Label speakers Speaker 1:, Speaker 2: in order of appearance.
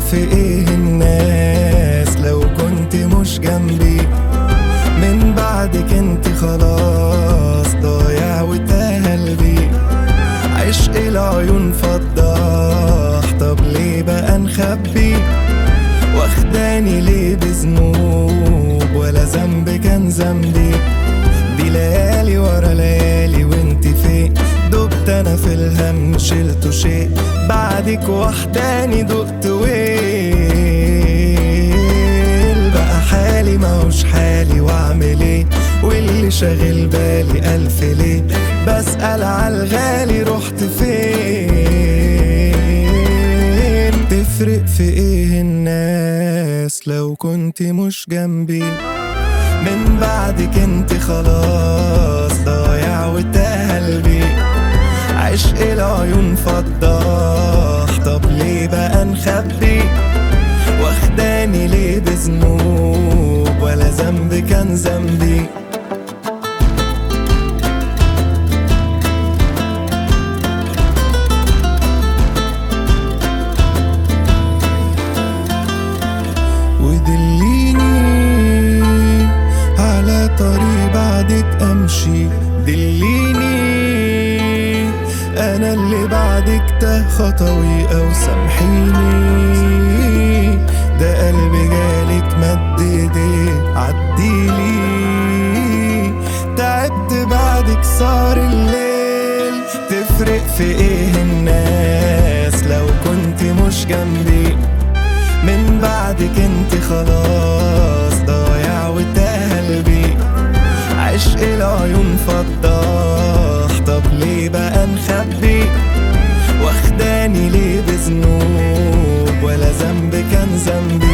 Speaker 1: في ايه الناس لو كنت مش جنبي من بعدك انت خلاص ضايع وتاه قلبي عشق العيون فضاح طب ليه بقى نخبي واخداني ليه بذنوب ولا ذنب كان ذنبي دي ليالي ورا ليالي وانت فين دبت انا في الهم شلته شيء بعدك وحداني دقت ويل بقى حالي ماهوش حالي واعمل ايه واللي شاغل بالي الف ليه بسأل عالغالي رحت فين تفرق في ايه الناس لو كنت مش جنبي من بعدك انت خلاص ضايع وتاه قلبي عشق العيون فضاح طب ليه بقى نخبي واخداني ليه بذنوب ولا ذنب كان ذنبي ودليني على طريق بعدك امشي دليني انا اللي بعدك تاه خطوي او سامحيني ده قلبي جالك مد ايديه عديلي تعبت بعدك صار الليل تفرق في ايه الناس لو كنت مش جنبي من بعدك انت خلاص ضايع وتاه قلبي عشق العيون فضاح طب ليه بقى نخبي واخداني ليه بذنوب ولا ذنب كان ذنبي